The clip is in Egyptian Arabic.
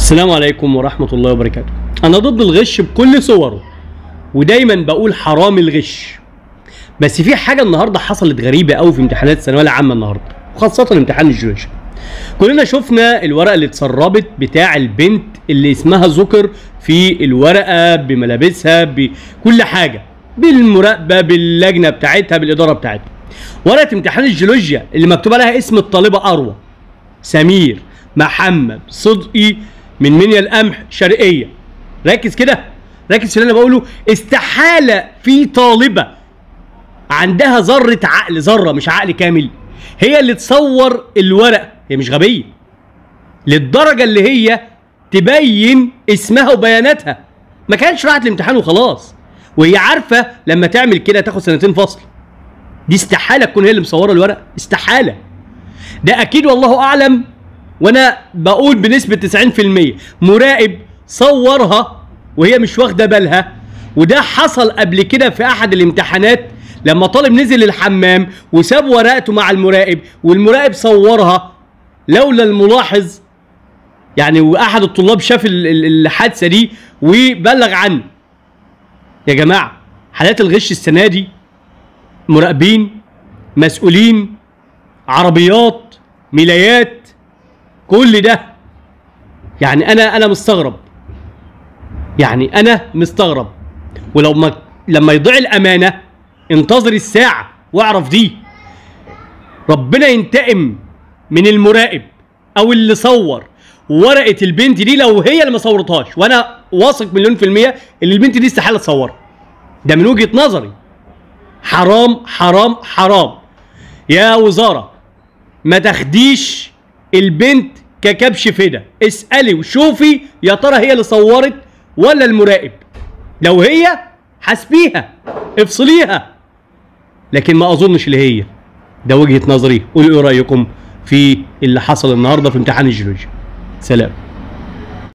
السلام عليكم ورحمة الله وبركاته أنا ضد الغش بكل صوره ودايما بقول حرام الغش بس في حاجة النهاردة حصلت غريبة قوي في امتحانات الثانوية العامة النهاردة وخاصة امتحان الجيولوجيا كلنا شفنا الورقة اللي اتسربت بتاع البنت اللي اسمها ذكر في الورقة بملابسها بكل حاجة بالمراقبة باللجنة بتاعتها بالإدارة بتاعتها ورقة امتحان الجيولوجيا اللي مكتوب عليها اسم الطالبة أروى سمير محمد صدقي من منيا القمح شرقيه ركز كده ركز في اللي انا بقوله استحاله في طالبه عندها ذره عقل ذره مش عقل كامل هي اللي تصور الورق هي مش غبيه للدرجه اللي هي تبين اسمها وبياناتها ما كانش راحت الامتحان وخلاص وهي عارفه لما تعمل كده تاخد سنتين فصل دي استحاله تكون هي اللي مصوره الورق استحاله ده اكيد والله اعلم وانا بقول بنسبه 90% مراقب صورها وهي مش واخده بالها وده حصل قبل كده في احد الامتحانات لما طالب نزل الحمام وساب ورقته مع المراقب والمراقب صورها لولا الملاحظ يعني واحد الطلاب شاف ال- ال- الحادثه دي وبلغ عنه يا جماعه حالات الغش السنه دي مراقبين مسؤولين عربيات ملايات كل ده يعني انا انا مستغرب يعني انا مستغرب ولو ما لما يضيع الامانه انتظر الساعه واعرف دي ربنا ينتقم من المراقب او اللي صور ورقه البنت دي لو هي اللي ما صورتهاش وانا واثق مليون في الميه ان البنت دي استحاله تصورها ده من وجهه نظري حرام حرام حرام يا وزاره ما تاخديش البنت ككبش فدا اسالي وشوفي يا ترى هي اللي صورت ولا المراقب لو هي حاسبيها افصليها لكن ما اظنش اللي هي ده وجهه نظري قولوا ايه رايكم في اللي حصل النهارده في امتحان الجيولوجيا سلام